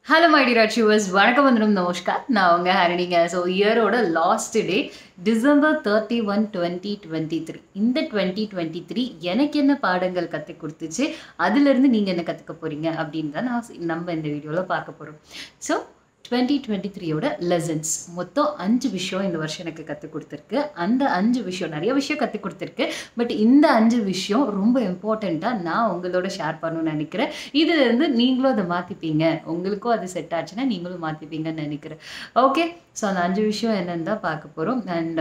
hello my dear achievers வணக்கம் வந்துடும் நமஸ்கார் நான் உங்க ஹரிணிங்க ஸோ இயரோட last day December thirty one twenty twenty three இந்த டுவெண்ட்டி டுவெண்ட்டி த்ரீ எனக்கு என்ன பாடங்கள் கற்றுக் கொடுத்துச்சு அதுலேருந்து நீங்கள் என்ன கற்றுக்க போகிறீங்க அப்படின்னு தான் நான் நம்ம இந்த வீடியோவில் பார்க்க போகிறோம் ஸோ டுவெண்ட்டி டுவெண்ட்டி த்ரீயோட லெசன்ஸ் மொத்தம் அஞ்சு விஷயம் இந்த வருஷம் எனக்கு கற்றுக் கொடுத்துருக்கு அந்த அஞ்சு விஷயம் நிறைய விஷயம் கற்றுக் கொடுத்துருக்கு பட் இந்த அஞ்சு விஷயம் ரொம்ப இம்பார்ட்டண்ட்டாக நான் உங்களோட ஷேர் பண்ணணும்னு நினைக்கிறேன் இதுல இருந்து நீங்களும் அதை மாற்றிப்பீங்க உங்களுக்கும் அது செட் ஆச்சுன்னா நீங்களும் மாற்றிப்பீங்கன்னு நினைக்கிறேன் ஓகே ஸோ அந்த அஞ்சு விஷயம் என்னன்னு தான் பார்க்க போகிறோம் அண்ட்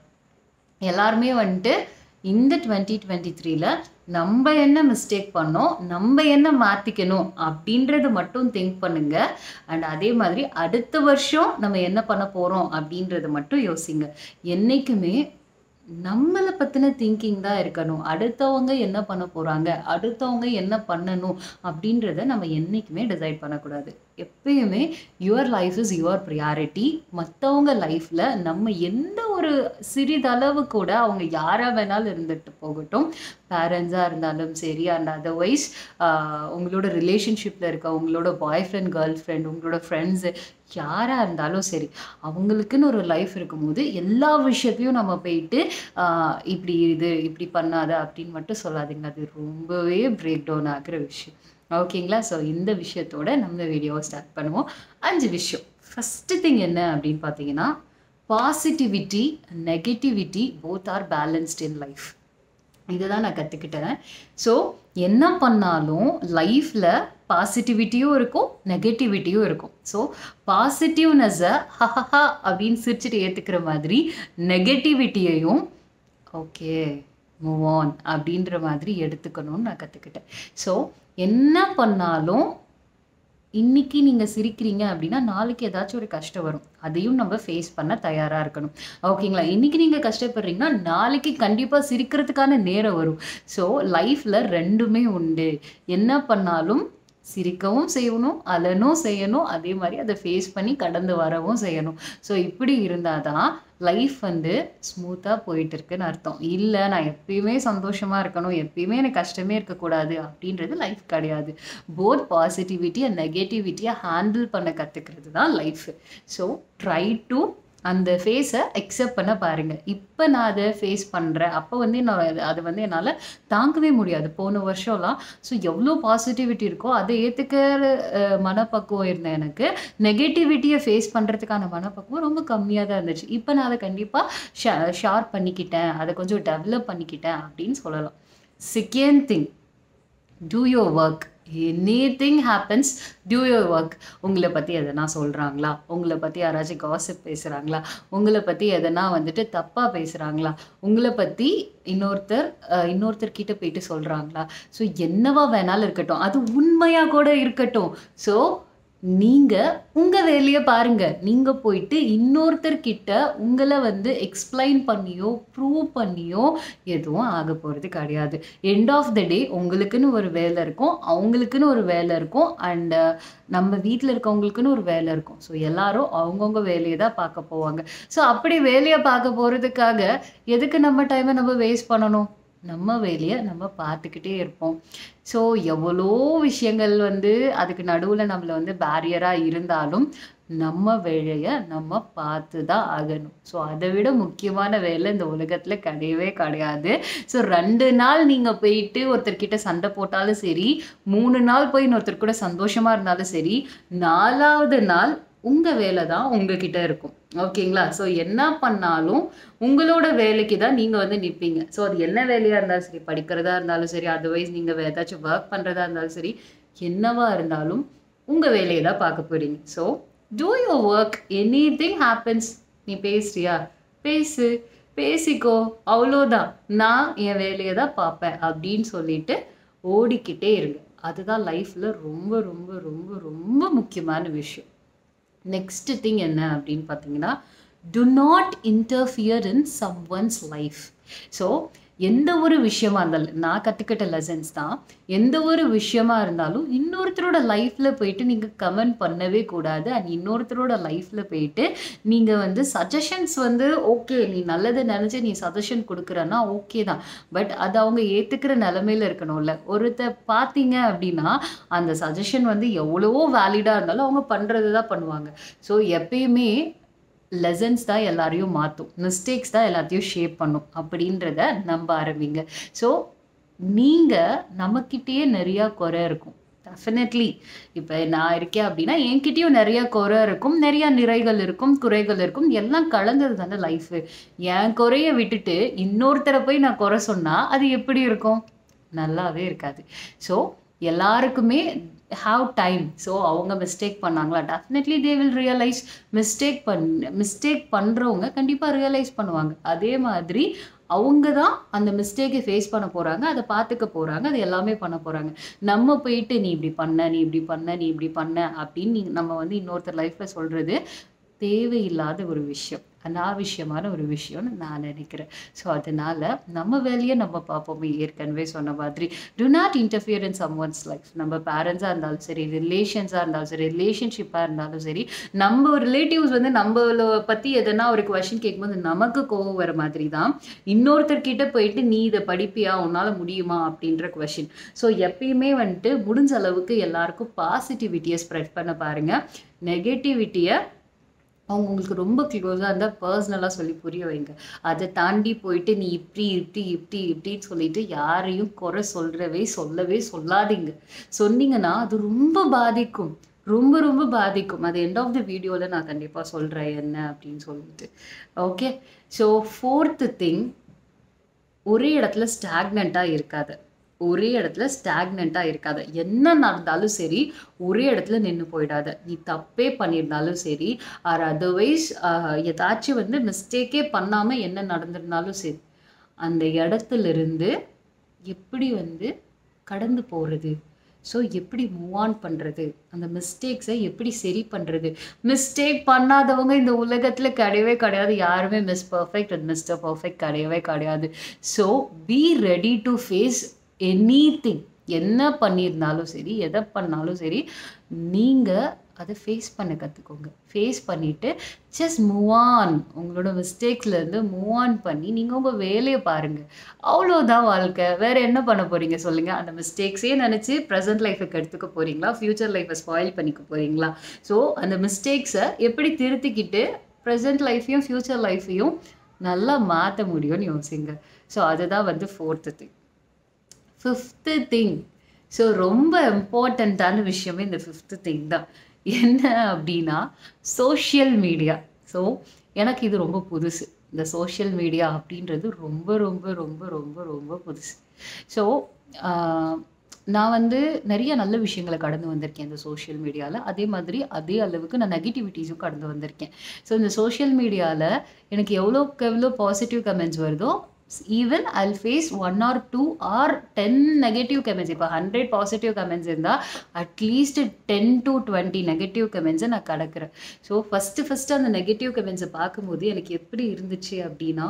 எல்லாருமே வந்துட்டு இந்த டுவெண்ட்டி டுவெண்ட்டி த்ரீல நம்ம என்ன மிஸ்டேக் பண்ணோம் நம்ம என்ன மாற்றிக்கணும் அப்படின்றது மட்டும் திங்க் பண்ணுங்க அண்ட் அதே மாதிரி அடுத்த வருஷம் நம்ம என்ன பண்ண போகிறோம் அப்படின்றத மட்டும் யோசிங்க என்றைக்குமே நம்மளை பற்றின திங்கிங் தான் இருக்கணும் அடுத்தவங்க என்ன பண்ண போகிறாங்க அடுத்தவங்க என்ன பண்ணணும் அப்படின்றத நம்ம என்றைக்குமே டிசைட் பண்ணக்கூடாது எப்பயுமே your life is your priority மற்றவங்க லைஃப்பில் நம்ம எந்த ஒரு சிறிதளவு கூட அவங்க யாராக வேணாலும் இருந்துட்டு போகட்டும் பேரண்ட்ஸாக இருந்தாலும் சரி அண்ட் அதர்வைஸ் உங்களோட ரிலேஷன்ஷிப்பில் இருக்க உங்களோட பாய் ஃப்ரெண்ட் கேர்ள் ஃப்ரெண்ட் உங்களோட ஃப்ரெண்ட்ஸு யாராக இருந்தாலும் சரி அவங்களுக்குன்னு ஒரு லைஃப் இருக்கும்போது எல்லா விஷயத்தையும் நம்ம போயிட்டு ஆஹ் இப்படி இது இப்படி பண்ணாத அப்படின்னு மட்டும் சொல்லாதீங்க அது ரொம்பவே பிரேக் டவுன் ஆகிற விஷயம் ஓகேங்களா ஸோ இந்த விஷயத்தோட நம்ம வீடியோவை ஸ்டார்ட் பண்ணுவோம் அஞ்சு விஷயம் ஃபஸ்ட்டு திங் என்ன அப்படின்னு பார்த்தீங்கன்னா positivity negativity both are balanced in life இதுதான் நான் கற்றுக்கிட்டேன் ஸோ என்ன பண்ணாலும் லைஃப்பில் பாசிட்டிவிட்டியும் இருக்கும் நெகட்டிவிட்டியும் இருக்கும் ஸோ பாசிட்டிவ்னஸை ஹஹஹா அப்படின்னு சிரிச்சுட்டு ஏற்றுக்கிற மாதிரி நெகட்டிவிட்டியையும் ஓகே மூவ் ஆன் அப்படின்ற மாதிரி எடுத்துக்கணும்னு நான் கற்றுக்கிட்டேன் ஸோ என்ன பண்ணாலும் இன்னைக்கு நீங்கள் சிரிக்கிறீங்க அப்படின்னா நாளைக்கு ஏதாச்சும் ஒரு கஷ்டம் வரும் அதையும் நம்ம ஃபேஸ் பண்ண தயாராக இருக்கணும் ஓகேங்களா இன்னைக்கு நீங்கள் கஷ்டப்படுறீங்கன்னா நாளைக்கு கண்டிப்பாக சிரிக்கிறதுக்கான நேரம் வரும் ஸோ லைஃப்பில் ரெண்டுமே உண்டு என்ன பண்ணாலும் சிரிக்கவும் செய்யணும் அலனும் செய்யணும் அதே மாதிரி அதை ஃபேஸ் பண்ணி கடந்து வரவும் செய்யணும் ஸோ இப்படி இருந்தால் தான் லைஃப் வந்து ஸ்மூத்தாக போயிட்டு இருக்குன்னு அர்த்தம் இல்லை நான் எப்பயுமே சந்தோஷமாக இருக்கணும் எப்பயுமே எனக்கு கஷ்டமே இருக்கக்கூடாது அப்படின்றது லைஃப் கிடையாது போத் பாசிட்டிவிட்டி அண்ட் நெகட்டிவிட்டியை ஹேண்டில் பண்ண கற்றுக்கிறது தான் லைஃப் ஸோ ட்ரை டு அந்த ஃபேஸை அக்செப்ட் பண்ண பாருங்கள் இப்போ நான் அதை ஃபேஸ் பண்ணுறேன் அப்போ வந்து நான் அதை வந்து என்னால் தாங்கவே முடியாது போன வருஷம்லாம் ஸோ எவ்வளோ பாசிட்டிவிட்டி இருக்கோ அதை ஏற்றுக்கிற மனப்பக்குவம் இருந்த எனக்கு நெகட்டிவிட்டியை ஃபேஸ் பண்ணுறதுக்கான மனப்பக்குவம் ரொம்ப கம்மியாக தான் இருந்துச்சு இப்போ நான் அதை கண்டிப்பாக ஷா ஷார்ப் பண்ணிக்கிட்டேன் அதை கொஞ்சம் டெவலப் பண்ணிக்கிட்டேன் அப்படின்னு சொல்லலாம் second thing do your work anything happens due your work உங்களை பற்றி எதனா சொல்கிறாங்களா உங்களை பற்றி யாராச்சும் காசிப் பேசுகிறாங்களா உங்களை பற்றி எதனா வந்துட்டு தப்பாக பேசுகிறாங்களா உங்களை பற்றி இன்னொருத்தர் இன்னொருத்தர் கிட்ட போயிட்டு சொல்கிறாங்களா ஸோ என்னவா வேணாலும் இருக்கட்டும் அது உண்மையாக கூட இருக்கட்டும் ஸோ நீங்கள் உங்கள் வேலையை பாருங்கள் நீங்கள் போயிட்டு இன்னொருத்தர்கிட்ட உங்களை வந்து எக்ஸ்பிளைன் பண்ணியோ ப்ரூவ் பண்ணியோ எதுவும் ஆக போகிறது கிடையாது எண்ட் ஆஃப் த டே உங்களுக்குன்னு ஒரு வேலை இருக்கும் அவங்களுக்குன்னு ஒரு வேலை இருக்கும் அண்டு நம்ம வீட்டில் இருக்கவங்களுக்குன்னு ஒரு வேலை இருக்கும் ஸோ எல்லாரும் அவங்கவுங்க வேலையை தான் பார்க்க போவாங்க ஸோ அப்படி வேலையை பார்க்க போகிறதுக்காக எதுக்கு நம்ம டைமை நம்ம வேஸ்ட் பண்ணணும் நம்ம வேலையை நம்ம பார்த்துக்கிட்டே இருப்போம் ஸோ எவ்வளோ விஷயங்கள் வந்து அதுக்கு நடுவில் நம்மளை வந்து பேரியராக இருந்தாலும் நம்ம வேலையை நம்ம பார்த்து தான் ஆகணும் ஸோ அதை விட முக்கியமான வேலை இந்த உலகத்தில் கிடையவே கிடையாது ஸோ ரெண்டு நாள் நீங்கள் போயிட்டு ஒருத்தர்கிட்ட சண்டை போட்டாலும் சரி மூணு நாள் போய் இன்னொருத்தர் கூட சந்தோஷமாக இருந்தாலும் சரி நாலாவது நாள் உங்கள் வேலை தான் உங்ககிட்ட இருக்கும் ஓகேங்களா ஸோ என்ன பண்ணாலும் உங்களோட வேலைக்கு தான் நீங்கள் வந்து நிற்பீங்க ஸோ அது என்ன வேலையாக இருந்தாலும் சரி படிக்கிறதா இருந்தாலும் சரி அதர்வைஸ் நீங்கள் ஏதாச்சும் ஒர்க் பண்ணுறதா இருந்தாலும் சரி என்னவா இருந்தாலும் உங்கள் வேலையை தான் பார்க்க போகிறீங்க so do your work anything happens நீ பேசுறியா பேசு பேசிக்கோ அவ்வளோதான் நான் என் வேலையை தான் பார்ப்பேன் அப்படின்னு சொல்லிட்டு ஓடிக்கிட்டே இருங்க அதுதான் லைஃப்பில் ரொம்ப ரொம்ப ரொம்ப ரொம்ப முக்கியமான விஷயம் நெக்ஸ்ட் திங் என்ன அப்படின்னு பார்த்தீங்கன்னா do not interfere in someone's life so எந்த ஒரு விஷயமா இருந்தாலும் நான் கற்றுக்கிட்ட லெசன்ஸ் தான் எந்த ஒரு விஷயமா இருந்தாலும் இன்னொருத்தரோட லைஃப்பில் போயிட்டு நீங்கள் கமெண்ட் பண்ணவே கூடாது அண்ட் இன்னொருத்தரோட லைஃப்பில் போயிட்டு நீங்கள் வந்து சஜஷன்ஸ் வந்து ஓகே நீ நல்லது நினச்சி நீ சஜஷன் கொடுக்குறன்னா ஓகே தான் பட் அது அவங்க ஏற்றுக்கிற நிலமையில இருக்கணும்ல ஒருத்தர் பார்த்தீங்க அப்படின்னா அந்த சஜஷன் வந்து எவ்வளவோ வேலிடாக இருந்தாலும் அவங்க பண்ணுறது தான் பண்ணுவாங்க ஸோ எப்பயுமே லெசன்ஸ் தான் எல்லாரையும் மாற்றும் மிஸ்டேக்ஸ் தான் எல்லாத்தையும் ஷேப் பண்ணும் அப்படின்றத நம்ப ஆரம்பிங்க ஸோ நீங்கள் நம்மக்கிட்டேயே நிறையா குறை இருக்கும் டெஃபினெட்லி இப்போ நான் இருக்கேன் அப்படின்னா என்கிட்டயும் நிறைய குறை இருக்கும் நிறைய நிறைகள் இருக்கும் குறைகள் இருக்கும் எல்லாம் கலந்தது தானே லைஃபு என் குறைய விட்டுட்டு இன்னொருத்தரை போய் நான் குறை சொன்னால் அது எப்படி இருக்கும் நல்லாவே இருக்காது ஸோ எல்லாருக்குமே ஹாவ் டைம் ஸோ அவங்க மிஸ்டேக் பண்ணாங்களா definitely they will realise mistake பண் மிஸ்டேக் பண்ணுறவங்க கண்டிப்பாக ரியலைஸ் பண்ணுவாங்க அதே மாதிரி அவங்க தான் அந்த மிஸ்டேக்கை ஃபேஸ் பண்ண போகிறாங்க அதை பார்த்துக்க போகிறாங்க அது எல்லாமே பண்ண போகிறாங்க நம்ம போயிட்டு நீ இப்படி பண்ண நீ இப்படி பண்ண நீ இப்படி பண்ண அப்படின்னு நீ நம்ம வந்து இன்னொருத்தர் லைஃப்பில் சொல்கிறது தேவையில்லாத ஒரு விஷயம் அனாவசியமான ஒரு விஷயம்னு நான் நினைக்கிறேன் ஸோ அதனால நம்ம வேலையை நம்ம பார்ப்போமே ஏற்கனவே சொன்ன மாதிரி do not interfere in someone's life நம்ம பேரண்ட்ஸாக இருந்தாலும் சரி ரிலேஷன்ஸாக இருந்தாலும் சரி ரிலேஷன்ஷிப்பாக இருந்தாலும் சரி நம்ம ரிலேட்டிவ்ஸ் வந்து நம்மள பற்றி எதனா ஒரு கொஷின் கேட்கும்போது நமக்கு கோவம் வர மாதிரி தான் இன்னொருத்தர்கிட்ட போயிட்டு நீ இதை படிப்பியா உன்னால் முடியுமா அப்படின்ற கொஷின் ஸோ எப்பயுமே வந்துட்டு முடிஞ்ச அளவுக்கு எல்லாருக்கும் பாசிட்டிவிட்டியை ஸ்ப்ரெட் பண்ண பாருங்கள் நெகட்டிவிட்டியை அவங்க உங்களுக்கு ரொம்ப க்ளோஸாக இருந்தால் பர்சனலாக சொல்லி புரிய வைங்க அதை தாண்டி போயிட்டு நீ இப்படி இப்படி இப்படி இப்படின்னு சொல்லிட்டு யாரையும் குறை சொல்கிறவே சொல்லவே சொல்லாதீங்க சொன்னீங்கன்னா அது ரொம்ப பாதிக்கும் ரொம்ப ரொம்ப பாதிக்கும் அது எண்ட் ஆஃப் த வீடியோவில் நான் கண்டிப்பாக சொல்கிறேன் என்ன அப்படின்னு சொல்லிட்டு ஓகே ஸோ ஃபோர்த்து திங் ஒரே இடத்துல ஸ்டாக்னண்ட்டாக இருக்காது ஒரே இடத்துல ஸ்டாக்னண்ட்டாக இருக்காத என்ன நடந்தாலும் சரி ஒரே இடத்துல நின்று போயிடாத நீ தப்பே பண்ணியிருந்தாலும் சரி ஆர் அதர்வைஸ் ஏதாச்சும் வந்து மிஸ்டேக்கே பண்ணாமல் என்ன நடந்திருந்தாலும் சரி அந்த இடத்துல இருந்து எப்படி வந்து கடந்து போகிறது ஸோ எப்படி மூவ் ஆன் பண்ணுறது அந்த மிஸ்டேக்ஸை எப்படி சரி பண்ணுறது மிஸ்டேக் பண்ணாதவங்க இந்த உலகத்தில் கிடையவே கிடையாது யாருமே miss perfect and mister perfect கிடையவே கிடையாது so be ready to face anything என்ன பண்ணியிருந்தாலும் சரி எதை பண்ணாலும் சரி நீங்கள் அதை ஃபேஸ் பண்ண கற்றுக்கோங்க ஃபேஸ் பண்ணிவிட்டு ஜஸ்ட் மூவ் ஆன் உங்களோட மிஸ்டேக்ஸ்லேருந்து மூவ் ஆன் பண்ணி நீங்கள் உங்கள் வேலையை பாருங்கள் அவ்வளோதான் வாழ்க்கை வேறு என்ன பண்ண போகிறீங்க சொல்லுங்கள் அந்த மிஸ்டேக்ஸே நினச்சி ப்ரெசன்ட் லைஃபுக்கு எடுத்துக்க போகிறீங்களா ஃப்யூச்சர் லைஃப்பை ஸ்பாயில் பண்ணிக்க போகிறீங்களா ஸோ அந்த மிஸ்டேக்ஸை எப்படி திருத்திக்கிட்டு ப்ரெசன்ட் லைஃப்பையும் ஃப்யூச்சர் லைஃப்பையும் நல்லா மாற்ற முடியும்னு யோசிங்க ஸோ அதுதான் வந்து fourth thing fifth thing so ரொம்ப இம்பார்ட்டண்ட்டான விஷயமே இந்த ஃபிஃப்த்து திங் தான் என்ன அப்படின்னா சோஷியல் மீடியா ஸோ எனக்கு இது ரொம்ப புதுசு இந்த சோஷியல் மீடியா அப்படின்றது ரொம்ப ரொம்ப ரொம்ப ரொம்ப ரொம்ப புதுசு ஸோ நான் வந்து நிறைய நல்ல விஷயங்களை கடந்து வந்திருக்கேன் இந்த சோஷியல் மீடியாவில் அதே மாதிரி அதே அளவுக்கு நான் நெகட்டிவிட்டிஸும் கடந்து வந்திருக்கேன் ஸோ இந்த சோஷியல் மீடியாவில் எனக்கு எவ்வளோக்கு எவ்வளோ பாசிட்டிவ் கமெண்ட்ஸ் வருதோ even I'll face one or two or ten negative comments இப்போ ஹண்ட்ரட் பாசிட்டிவ் கமெண்ட்ஸ் இருந்தால் at least ten to twenty negative கமெண்ட்ஸை நான் கடக்கிறேன் ஸோ ஃபஸ்ட்டு ஃபஸ்ட்டு அந்த நெகட்டிவ் கமெண்ட்ஸை பார்க்கும்போது எனக்கு எப்படி இருந்துச்சு அப்படின்னா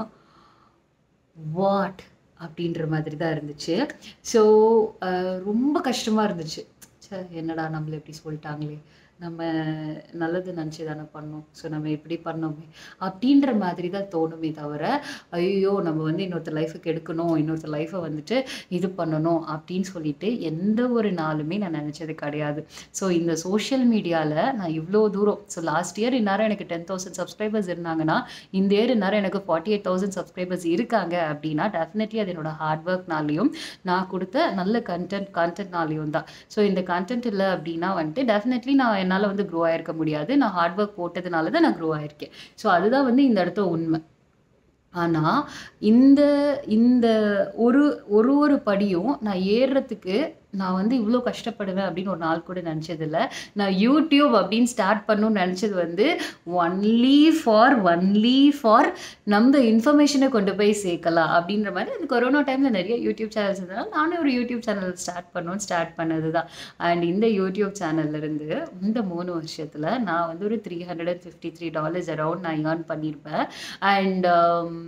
வாட் அப்படின்ற மாதிரி தான் இருந்துச்சு ஸோ ரொம்ப கஷ்டமாக இருந்துச்சு சே என்னடா நம்மளை எப்படி சொல்லிட்டாங்களே நம்ம நல்லது நினச்சி தானே பண்ணோம் ஸோ நம்ம எப்படி பண்ணோமே அப்படின்ற மாதிரி தான் தோணுமே தவிர ஐயோ நம்ம வந்து இன்னொருத்தர் லைஃபுக்கு எடுக்கணும் இன்னொருத்தர் லைஃப்பை வந்துட்டு இது பண்ணணும் அப்படின்னு சொல்லிட்டு எந்த ஒரு நாளுமே நான் நினச்சது கிடையாது ஸோ இந்த சோஷியல் மீடியாவில் நான் இவ்வளோ தூரம் ஸோ லாஸ்ட் இயர் இந்நேரம் எனக்கு டென் தௌசண்ட் சப்ஸ்கிரைபர்ஸ் இருந்தாங்கன்னா இந்த இயர் இந்நேரம் எனக்கு ஃபார்ட்டி எயிட் தௌசண்ட் சப்ஸ்கிரைபர்ஸ் இருக்காங்க அப்படின்னா டெஃபினெட்லி அது என்னோட ஹார்ட் ஒர்க்னாலையும் நான் கொடுத்த நல்ல கண்டென்ட் கண்டென்ட்னாலையும் தான் ஸோ இந்த கண்டென்ட் இல்லை அப்படின்னா வந்துட்டு டெஃபினெட்லி நான் என்னால் வந்து க்ரோ ஆயிருக்க முடியாது நான் ஹார்ட் ஒர்க் போட்டதுனால தான் நான் க்ரோ ஆயிருக்கேன் ஸோ அதுதான் வந்து இந்த இடத்த உண்மை ஆனால் இந்த இந்த ஒரு ஒரு ஒரு படியும் நான் ஏறுறதுக்கு நான் வந்து இவ்வளோ கஷ்டப்படுவேன் அப்படின்னு ஒரு நாள் கூட நினச்சதில்ல நான் யூடியூப் அப்படின்னு ஸ்டார்ட் பண்ணணும்னு நினச்சது வந்து ஒன்லி ஃபார் ஒன்லி ஃபார் நம்ம இன்ஃபர்மேஷனை கொண்டு போய் சேர்க்கலாம் அப்படின்ற மாதிரி அந்த கொரோனா டைமில் நிறைய யூடியூப் சேனல்ஸ் இருந்தனால நானே ஒரு யூடியூப் சேனல் ஸ்டார்ட் பண்ணணும்னு ஸ்டார்ட் பண்ணது தான் அண்ட் இந்த யூடியூப் சேனல்லேருந்து இந்த மூணு வருஷத்தில் நான் வந்து ஒரு three hundred and fifty three dollars around நான் ஏர்ன் பண்ணியிருப்பேன் அண்ட்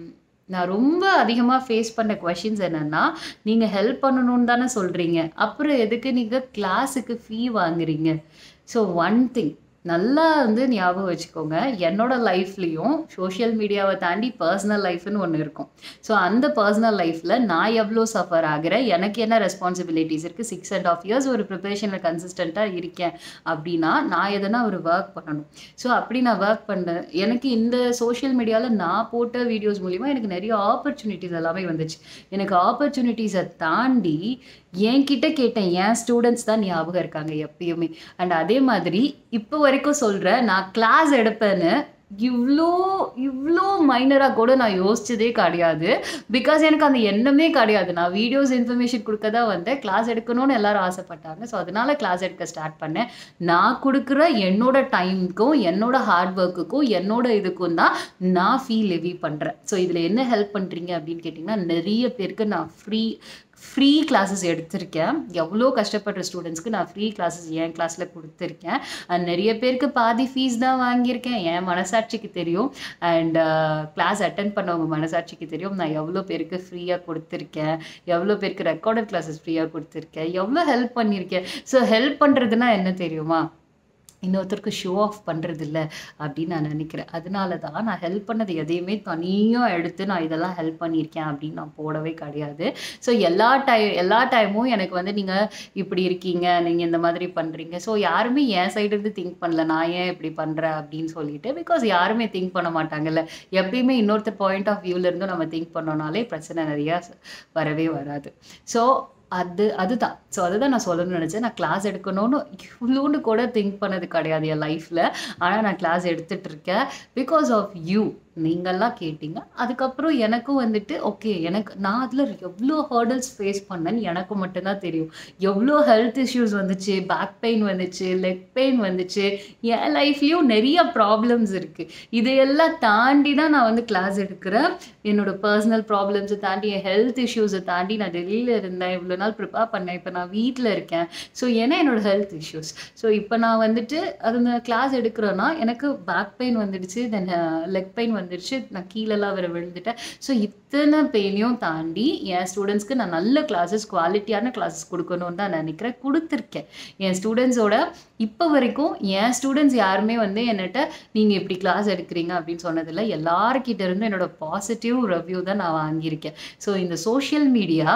நான் ரொம்ப அதிகமாக ஃபேஸ் பண்ண கொஷின்ஸ் என்னென்னா நீங்கள் ஹெல்ப் பண்ணணும்னு தானே சொல்கிறீங்க அப்புறம் எதுக்கு நீங்கள் கிளாஸுக்கு ஃபீ வாங்குறீங்க ஸோ ஒன் திங் நல்லா வந்து ஞாபகம் வச்சுக்கோங்க என்னோட லைஃப்லேயும் சோஷியல் மீடியாவை தாண்டி பர்சனல் லைஃப்னு ஒன்று இருக்கும் ஸோ அந்த பர்சனல் லைஃப்பில் நான் எவ்வளோ சஃபர் ஆகிறேன் எனக்கு என்ன ரெஸ்பான்சிபிலிட்டிஸ் இருக்குது சிக்ஸ் அண்ட் ஆஃப் இயர்ஸ் ஒரு ப்ரிப்பரேஷனில் கன்சிஸ்டண்ட்டாக இருக்கேன் அப்படின்னா நான் எதனா ஒரு ஒர்க் பண்ணணும் ஸோ அப்படி நான் ஒர்க் பண்ணேன் எனக்கு இந்த சோஷியல் மீடியாவில் நான் போட்ட வீடியோஸ் மூலிமா எனக்கு நிறைய ஆப்பர்ச்சுனிட்டிஸ் எல்லாமே வந்துச்சு எனக்கு ஆப்பர்ச்சுனிட்டிஸை தாண்டி என்கிட்ட கேட்டேன் என் ஸ்டூடெண்ட்ஸ் தான் ஞாபகம் இருக்காங்க எப்பயுமே அண்ட் அதே மாதிரி இப்போ வரைக்கும் சொல்கிறேன் நான் கிளாஸ் எடுப்பேன்னு இவ்வளோ இவ்வளோ மைனராக கூட நான் யோசிச்சதே கிடையாது பிகாஸ் எனக்கு அந்த எண்ணமே கிடையாது நான் வீடியோஸ் இன்ஃபர்மேஷன் கொடுக்க தான் வந்தேன் கிளாஸ் எடுக்கணும்னு எல்லாரும் ஆசைப்பட்டாங்க ஸோ அதனால கிளாஸ் எடுக்க ஸ்டார்ட் பண்ணேன் நான் கொடுக்குற என்னோட டைமுக்கும் என்னோட ஹார்ட் ஒர்க்குக்கும் என்னோட இதுக்கும் தான் நான் ஃபீல் லெவி பண்ணுறேன் ஸோ இதில் என்ன ஹெல்ப் பண்ணுறீங்க அப்படின்னு கேட்டிங்கன்னா நிறைய பேருக்கு நான் ஃப்ரீ ஃப்ரீ கிளாஸஸ் எடுத்திருக்கேன் எவ்வளோ கஷ்டப்படுற ஸ்டூடெண்ட்ஸ்க்கு நான் ஃப்ரீ கிளாஸஸ் என் கிளாஸில் கொடுத்துருக்கேன் அண்ட் நிறைய பேருக்கு பாதி ஃபீஸ் தான் வாங்கியிருக்கேன் என் மனசாட்சிக்கு தெரியும் அண்ட் கிளாஸ் அட்டன் பண்ணவங்க மனசாட்சிக்கு தெரியும் நான் எவ்வளோ பேருக்கு ஃப்ரீயாக கொடுத்துருக்கேன் எவ்வளோ பேருக்கு ரெக்கார்டட் கிளாஸஸ் ஃப்ரீயாக கொடுத்துருக்கேன் எவ்வளோ ஹெல்ப் பண்ணியிருக்கேன் ஸோ ஹெல்ப் பண்ணுறதுனா என்ன தெரியுமா இன்னொருத்தருக்கு ஷோ ஆஃப் பண்ணுறது இல்லை அப்படின்னு நான் நினைக்கிறேன் அதனால தான் நான் ஹெல்ப் பண்ணது எதையுமே தனியாக எடுத்து நான் இதெல்லாம் ஹெல்ப் பண்ணியிருக்கேன் அப்படின்னு நான் போடவே கிடையாது ஸோ எல்லா டை எல்லா டைமும் எனக்கு வந்து நீங்கள் இப்படி இருக்கீங்க நீங்கள் இந்த மாதிரி பண்ணுறீங்க ஸோ யாருமே என் சைடு இருந்து திங்க் பண்ணல நான் ஏன் இப்படி பண்ணுறேன் அப்படின்னு சொல்லிட்டு பிகாஸ் யாருமே திங்க் பண்ண மாட்டாங்கல்ல எப்பயுமே இன்னொருத்தர் பாயிண்ட் ஆஃப் வியூலேருந்து நம்ம திங்க் பண்ணோனாலே பிரச்சனை நிறையா வரவே வராது ஸோ அது அதுதான் ஸோ அதுதான் நான் சொல்லணும்னு நினச்சேன் நான் கிளாஸ் எடுக்கணும்னு இவ்வளோன்னு கூட திங்க் பண்ணது கிடையாது என் லைஃப்பில் ஆனால் நான் கிளாஸ் எடுத்துகிட்டு இருக்கேன் பிகாஸ் ஆஃப் யூ நீங்கள்லாம் கேட்டீங்க அதுக்கப்புறம் எனக்கும் வந்துட்டு ஓகே எனக்கு நான் அதில் எவ்வளோ ஹர்டல்ஸ் ஃபேஸ் பண்ணேன்னு எனக்கு மட்டும்தான் தெரியும் எவ்வளோ ஹெல்த் இஷ்யூஸ் வந்துச்சு பேக் பெயின் வந்துச்சு லெக் பெயின் வந்துச்சு என் லைஃப்லேயும் நிறைய ப்ராப்ளம்ஸ் இருக்குது இதையெல்லாம் தாண்டி தான் நான் வந்து கிளாஸ் எடுக்கிறேன் என்னோட பர்சனல் ப்ராப்ளம்ஸை தாண்டி என் ஹெல்த் இஷ்யூஸை தாண்டி நான் டெல்லியில் இருந்தேன் இவ்வளோ நாள் ப்ரிப்பேர் பண்ணேன் இப்போ நான் வீட்டில் இருக்கேன் ஸோ ஏன்னா என்னோட ஹெல்த் இஷ்யூஸ் ஸோ இப்போ நான் வந்துட்டு அது கிளாஸ் எடுக்கிறேன்னா எனக்கு பேக் பெயின் வந்துடுச்சு தென் லெக் பெயின் வந்துடுச்சு நான் கீழெல்லாம் வேறு விழுந்துட்டேன் ஸோ இத்தனை பெயினையும் தாண்டி என் ஸ்டூடெண்ட்ஸ்க்கு நான் நல்ல கிளாஸஸ் குவாலிட்டியான கிளாஸஸ் கொடுக்கணும்னு தான் நினைக்கிறேன் கொடுத்துருக்கேன் என் ஸ்டூடெண்ட்ஸோட இப்போ வரைக்கும் என் ஸ்டூடெண்ட்ஸ் யாருமே வந்து என்னட்ட நீங்கள் இப்படி கிளாஸ் எடுக்கிறீங்க அப்படின்னு சொன்னதில்ல எல்லாருக்கிட்ட இருந்து என்னோட பாசிட்டிவ் ரிவ்யூ தான் நான் வாங்கியிருக்கேன் ஸோ இந்த சோஷியல் மீடியா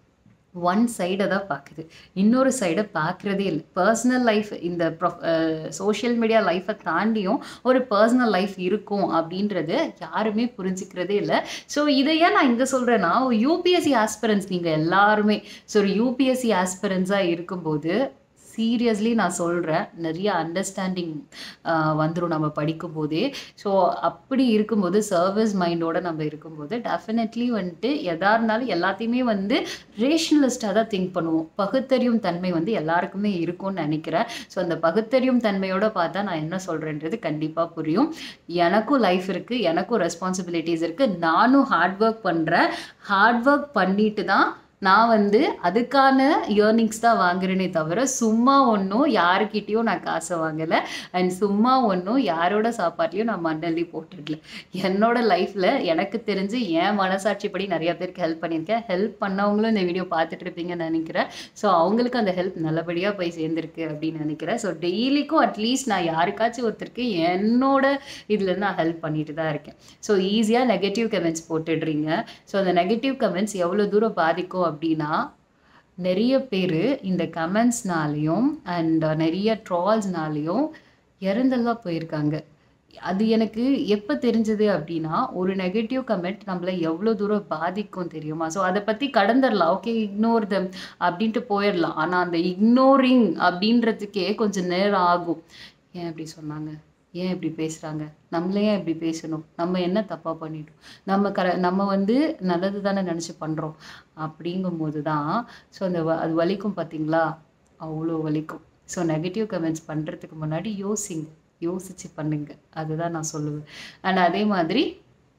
ஒன் சைடை தான் பார்க்குது இன்னொரு சைடை பார்க்குறதே இல்லை பர்சனல் லைஃப் இந்த ப்ரொஃப் சோஷியல் மீடியா லைஃப்பை தாண்டியும் ஒரு பர்சனல் லைஃப் இருக்கும் அப்படின்றது யாருமே புரிஞ்சுக்கிறதே இல்லை ஸோ இதை ஏன் நான் இங்கே சொல்கிறேன்னா யூபிஎஸ்சி ஆஸ்பிரன்ஸ் நீங்கள் எல்லாருமே ஸோ ஒரு யூபிஎஸ்சி ஆஸ்பிரன்ஸாக இருக்கும்போது சீரியஸ்லி நான் சொல்கிறேன் நிறைய அண்டர்ஸ்டாண்டிங் வந்துடும் நம்ம படிக்கும்போதே ஸோ அப்படி இருக்கும்போது சர்வீஸ் மைண்டோட நம்ம இருக்கும்போது டெஃபினெட்லி வந்துட்டு எதா இருந்தாலும் எல்லாத்தையுமே வந்து ரேஷனலிஸ்டாக தான் திங்க் பண்ணுவோம் பகுத்தறியும் தன்மை வந்து எல்லாருக்குமே இருக்கும்னு நினைக்கிறேன் ஸோ அந்த பகுத்தறியும் தன்மையோட பார்த்தா நான் என்ன சொல்கிறேன்றது கண்டிப்பாக புரியும் எனக்கும் லைஃப் இருக்குது எனக்கும் ரெஸ்பான்சிபிலிட்டிஸ் இருக்குது நானும் ஹார்ட் ஒர்க் பண்ணுறேன் ஹார்ட் ஒர்க் பண்ணிட்டு தான் நான் வந்து அதுக்கான இயர்னிங்ஸ் தான் வாங்குறேனே தவிர சும்மா ஒன்றும் யாருக்கிட்டேயும் நான் காசை வாங்கலை அண்ட் சும்மா ஒன்றும் யாரோட சாப்பாட்லேயும் நான் மண்ணள்ளி போட்டுடல என்னோட லைஃப்பில் எனக்கு தெரிஞ்சு என் மனசாட்சிப்படி நிறைய பேருக்கு ஹெல்ப் பண்ணியிருக்கேன் ஹெல்ப் பண்ணவங்களும் இந்த வீடியோ பார்த்துட்டு இருப்பீங்கன்னு நினைக்கிறேன் ஸோ அவங்களுக்கு அந்த ஹெல்ப் நல்லபடியாக போய் சேர்ந்துருக்கு அப்படின்னு நினைக்கிறேன் ஸோ டெய்லிக்கும் அட்லீஸ்ட் நான் யாருக்காச்சும் ஒருத்தருக்கு என்னோட இதில் நான் ஹெல்ப் பண்ணிட்டு தான் இருக்கேன் ஸோ ஈஸியாக நெகட்டிவ் கமெண்ட்ஸ் போட்டுடுறீங்க ஸோ அந்த நெகட்டிவ் கமெண்ட்ஸ் எவ்வளோ தூரம் பாதிக்கும் அப்படின்னா நிறைய பேர் இந்த கமெண்ட்ஸ்னாலையும் அண்ட் நிறைய ட்ரால்ஸ்னாலையும் இறந்தெல்லாம் போயிருக்காங்க அது எனக்கு எப்போ தெரிஞ்சது அப்படின்னா ஒரு நெகட்டிவ் கமெண்ட் நம்மளை எவ்வளோ தூரம் பாதிக்கும் தெரியுமா ஸோ அதை பற்றி கடந்துடலாம் ஓகே இக்னோர் தம் அப்படின்ட்டு போயிடலாம் ஆனால் அந்த இக்னோரிங் அப்படின்றதுக்கே கொஞ்சம் நேரம் ஆகும் ஏன் இப்படி சொன்னாங்க ஏன் இப்படி பேசுகிறாங்க நம்மளே ஏன் இப்படி பேசணும் நம்ம என்ன தப்பாக பண்ணிட்டோம் நம்ம கர நம்ம வந்து நல்லது தானே நினச்சி பண்ணுறோம் அப்படிங்கும்போது தான் ஸோ அந்த வ- அது வலிக்கும் பார்த்தீங்களா அவ்வளோ வலிக்கும் ஸோ நெகட்டிவ் கமெண்ட்ஸ் பண்ணுறதுக்கு முன்னாடி யோசிங்க யோசிச்சு பண்ணுங்க அதுதான் நான் சொல்லுவேன் அண்ட் அதே மாதிரி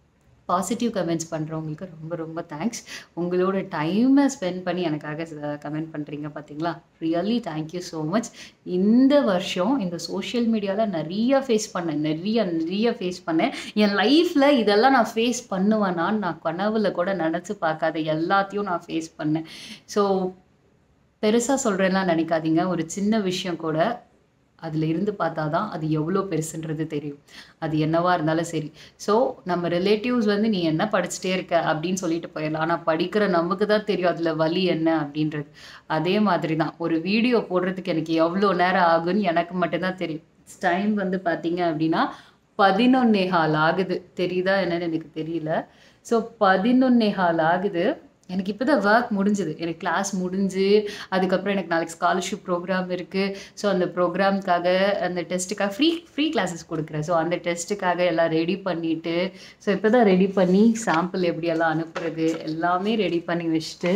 பாசிட்டிவ் கமெண்ட்ஸ் பண்ணுறவங்களுக்கு ரொம்ப ரொம்ப தேங்க்ஸ் உங்களோட டைமை ஸ்பெண்ட் பண்ணி எனக்காக கமெண்ட் பண்ணுறீங்க பார்த்தீங்களா ரியலி தேங்க்யூ ஸோ மச் இந்த வருஷம் இந்த சோஷியல் மீடியாவில் நிறைய ஃபேஸ் பண்ணேன் நிறைய நிறைய ஃபேஸ் பண்ணேன் என் லைஃப்பில் இதெல்லாம் நான் ஃபேஸ் பண்ணுவேனான்னு நான் கனவுல கூட நினச்சி பார்க்காத எல்லாத்தையும் நான் ஃபேஸ் பண்ணேன் ஸோ பெருசாக சொல்கிறேன்லாம் நினைக்காதீங்க ஒரு சின்ன விஷயம் கூட அதில் இருந்து பார்த்தா தான் அது எவ்வளோ பெருசுன்றது தெரியும் அது என்னவா இருந்தாலும் சரி ஸோ நம்ம ரிலேட்டிவ்ஸ் வந்து நீ என்ன படிச்சுட்டே இருக்க அப்படின்னு சொல்லிட்டு போயிடலாம் ஆனால் படிக்கிற நமக்கு தான் தெரியும் அதில் வலி என்ன அப்படின்றது அதே மாதிரி தான் ஒரு வீடியோ போடுறதுக்கு எனக்கு எவ்வளோ நேரம் ஆகுன்னு எனக்கு மட்டும்தான் தெரியும் டைம் வந்து பார்த்தீங்க அப்படின்னா பதினொன்னே ஹால் ஆகுது தெரியுதா என்னன்னு எனக்கு தெரியல ஸோ பதினொன்னே ஹால் ஆகுது எனக்கு இப்போ தான் ஒர்க் முடிஞ்சுது எனக்கு கிளாஸ் முடிஞ்சு அதுக்கப்புறம் எனக்கு நாளைக்கு ஸ்காலர்ஷிப் ப்ரோக்ராம் இருக்குது ஸோ அந்த ப்ரோக்ராம்க்காக அந்த டெஸ்ட்டுக்காக ஃப்ரீ ஃப்ரீ கிளாஸஸ் கொடுக்குறேன் ஸோ அந்த டெஸ்ட்டுக்காக எல்லாம் ரெடி பண்ணிவிட்டு ஸோ இப்போ தான் ரெடி பண்ணி சாம்பிள் எப்படியெல்லாம் அனுப்புறது எல்லாமே ரெடி பண்ணி வச்சுட்டு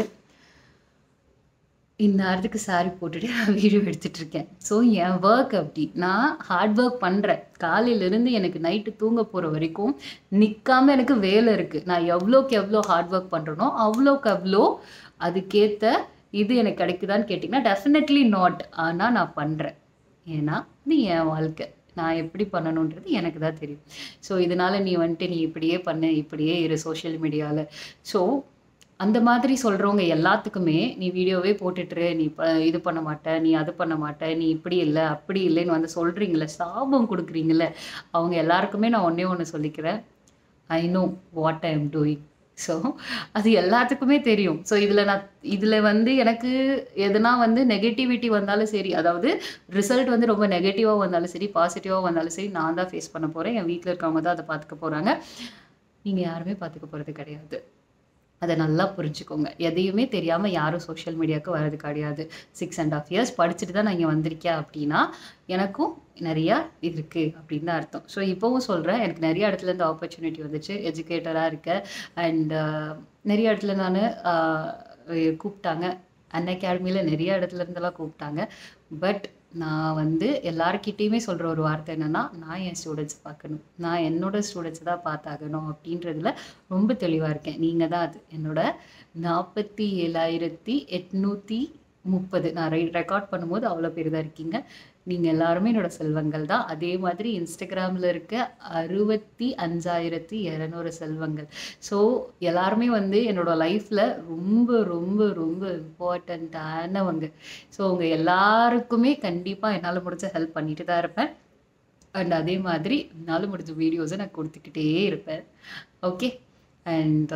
இந்நேரத்துக்கு சாரி போட்டுட்டு நான் வீடியோ எடுத்துட்டு இருக்கேன் ஸோ என் ஒர்க் அப்படி நான் ஹார்ட் ஒர்க் பண்ணுறேன் காலையிலேருந்து எனக்கு நைட்டு தூங்க போகிற வரைக்கும் நிற்காம எனக்கு வேலை இருக்குது நான் எவ்வளோக்கு எவ்வளோ ஹார்ட் ஒர்க் பண்ணுறனோ அவ்வளோக்கு அவ்வளோ அதுக்கேற்ற இது எனக்கு கிடைக்குதான்னு கேட்டிங்கன்னா டெஃபினெட்லி நாட் ஆனால் நான் பண்ணுறேன் ஏன்னா இது என் வாழ்க்கை நான் எப்படி பண்ணணுன்றது எனக்கு தான் தெரியும் ஸோ இதனால நீ வந்துட்டு நீ இப்படியே பண்ணு இப்படியே இரு சோஷியல் மீடியாவில் ஸோ அந்த மாதிரி சொல்கிறவங்க எல்லாத்துக்குமே நீ வீடியோவே போட்டுட்டுரு நீ ப இது பண்ண மாட்ட நீ அது பண்ண மாட்ட நீ இப்படி இல்லை அப்படி இல்லைன்னு வந்து சொல்கிறீங்களே சாபம் கொடுக்குறீங்களே அவங்க எல்லாருக்குமே நான் ஒன்றே ஒன்று சொல்லிக்கிறேன் I know what I am doing so அது எல்லாத்துக்குமே தெரியும் ஸோ இதில் நான் இதில் வந்து எனக்கு எதுனா வந்து நெகட்டிவிட்டி வந்தாலும் சரி அதாவது ரிசல்ட் வந்து ரொம்ப நெகட்டிவாக வந்தாலும் சரி பாசிட்டிவாக வந்தாலும் சரி நான் தான் ஃபேஸ் பண்ண போகிறேன் என் வீட்டில் இருக்கவங்க தான் அதை பார்த்துக்க போகிறாங்க நீங்கள் யாருமே பார்த்துக்க போகிறது கிடையாது அதை நல்லா புரிஞ்சுக்கோங்க எதையுமே தெரியாமல் யாரும் சோஷியல் மீடியாவுக்கு வர்றது கிடையாது சிக்ஸ் அண்ட் ஆஃப் இயர்ஸ் படிச்சுட்டு தான் நான் இங்கே வந்திருக்கேன் அப்படின்னா எனக்கும் நிறையா இருக்குது அப்படின்னு தான் அர்த்தம் ஸோ இப்போவும் சொல்கிறேன் எனக்கு நிறைய இடத்துல இருந்து ஆப்பர்ச்சுனிட்டி வந்துச்சு எஜுகேட்டராக இருக்க அண்ட் நிறைய இடத்துல நான் கூப்பிட்டாங்க அன் அகாடமியில் நிறைய இடத்துல இருந்தெல்லாம் கூப்பிட்டாங்க பட் நான் வந்து எல்லாருக்கிட்டேயுமே சொல்கிற ஒரு வார்த்தை என்னென்னா நான் என் ஸ்டூடெண்ட்ஸ் பார்க்கணும் நான் என்னோட ஸ்டூடெண்ட்ஸ் தான் பார்த்தாகணும் அப்படின்றதுல ரொம்ப தெளிவாக இருக்கேன் நீங்கள் தான் அது என்னோட நாற்பத்தி ஏழாயிரத்தி எட்நூற்றி முப்பது நான் ரெ ரெக்கார்ட் பண்ணும்போது அவ்வளோ பேர் தான் இருக்கீங்க நீங்கள் எல்லாருமே என்னோட செல்வங்கள் தான் அதே மாதிரி இன்ஸ்டாகிராமில் இருக்க அறுபத்தி அஞ்சாயிரத்தி இரநூறு செல்வங்கள் ஸோ எல்லாருமே வந்து என்னோட லைஃப்பில் ரொம்ப ரொம்ப ரொம்ப இம்பார்ட்டண்ட்டானவங்க ஸோ உங்கள் எல்லாருக்குமே கண்டிப்பாக என்னால் முடிஞ்ச ஹெல்ப் பண்ணிட்டு தான் இருப்பேன் அண்ட் அதே மாதிரி என்னால் முடிஞ்ச வீடியோஸை நான் கொடுத்துக்கிட்டே இருப்பேன் ஓகே அண்ட்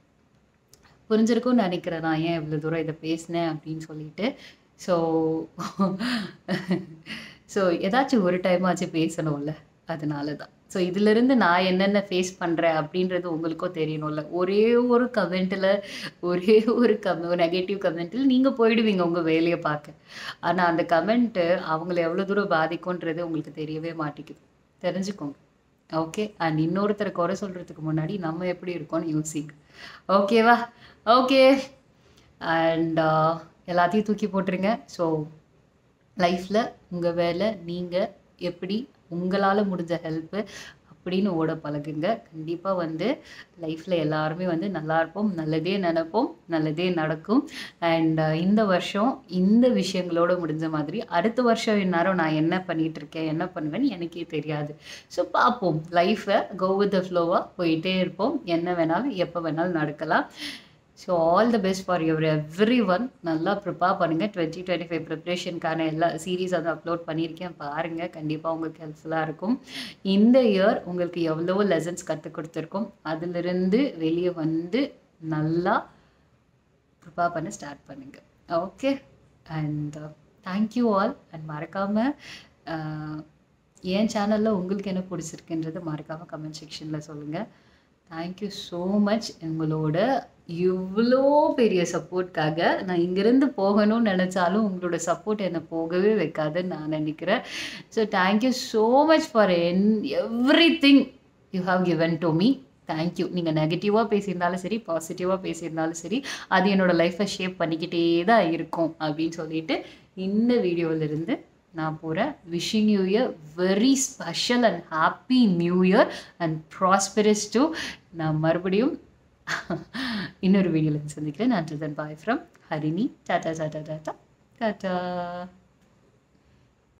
புரிஞ்சிருக்கும்னு நினைக்கிறேன் நான் ஏன் இவ்வளோ தூரம் இதை பேசினேன் அப்படின்னு சொல்லிட்டு ஸோ ஸோ ஏதாச்சும் ஒரு டைமாச்சும் பேசணும்ல அதனால தான் ஸோ இதிலிருந்து நான் என்னென்ன ஃபேஸ் பண்ணுறேன் அப்படின்றது உங்களுக்கும் தெரியணும்ல ஒரே ஒரு கமெண்ட்டில் ஒரே ஒரு கம் நெகட்டிவ் கமெண்ட்டில் நீங்கள் போயிடுவீங்க உங்கள் வேலையை பார்க்க ஆனால் அந்த கமெண்ட்டு அவங்கள எவ்வளோ தூரம் பாதிக்கும்ன்றது உங்களுக்கு தெரியவே மாட்டேங்குது தெரிஞ்சுக்கோங்க ஓகே அண்ட் இன்னொருத்தரை குறை சொல்கிறதுக்கு முன்னாடி நம்ம எப்படி இருக்கோம்னு யோசிங்க ஓகேவா ஓகே அண்ட் எல்லாத்தையும் தூக்கி போட்டுருங்க ஸோ லைஃப்பில் உங்கள் வேலை நீங்கள் எப்படி உங்களால் முடிஞ்ச ஹெல்ப்பு அப்படின்னு ஓட பழகுங்க கண்டிப்பாக வந்து லைஃப்பில் எல்லாருமே வந்து நல்லா இருப்போம் நல்லதே நினைப்போம் நல்லதே நடக்கும் அண்ட் இந்த வருஷம் இந்த விஷயங்களோட முடிஞ்ச மாதிரி அடுத்த வருஷம் இந்நேரம் நான் என்ன பண்ணிட்டு இருக்கேன் என்ன பண்ணுவேன்னு எனக்கே தெரியாது ஸோ பார்ப்போம் லைஃப்பை கோ வித் த ஃப்ளோவாக போயிட்டே இருப்போம் என்ன வேணாலும் எப்போ வேணாலும் நடக்கலாம் so all the best for your everyone நல்லா ப்ரிப்பேர் பண்ணுங்கள் டுவெண்ட்டி டுவெண்ட்டி ஃபைவ் ப்ரிப்ரேஷனுக்கான எல்லா சீரீஸ் வந்து அப்லோட் பண்ணியிருக்கேன் பாருங்கள் கண்டிப்பாக உங்களுக்கு ஹெல்ப்ஃபுல்லாக இருக்கும் இந்த இயர் உங்களுக்கு எவ்வளவோ லெசன்ஸ் கற்றுக் கொடுத்துருக்கோம் அதிலிருந்து வெளியே வந்து நல்லா ப்ரிப்பேர் பண்ண ஸ்டார்ட் பண்ணுங்கள் okay and thank you all and மறக்காமல் என் சேனலில் உங்களுக்கு என்ன பிடிச்சிருக்குன்றது மறக்காமல் கமெண்ட் செக்ஷனில் சொல்லுங்கள் தேங்க்யூ ஸோ மச் உங்களோட இவ்வளோ பெரிய சப்போர்ட்காக நான் இங்கேருந்து போகணும்னு நினச்சாலும் உங்களோட சப்போர்ட் என்னை போகவே வைக்காதுன்னு நான் நினைக்கிறேன் so thank you so much for என் everything you have given to me thank you நீங்கள் நெகட்டிவாக பேசியிருந்தாலும் சரி பாசிட்டிவாக பேசியிருந்தாலும் சரி அது என்னோடய லைஃப்பை ஷேப் பண்ணிக்கிட்டே தான் இருக்கும் அப்படின்னு சொல்லிட்டு இந்த வீடியோவிலிருந்து நான் போகிறேன் wishing you year very special and happy new year and prosperous to நான் மறுபடியும் இன்னொரு வீடியோவில் சந்திக்கிறேன் நான் பாய் ஃப்ரம் ஹரிணி டாட்டா டாட்டா டாட்டா டாட்டா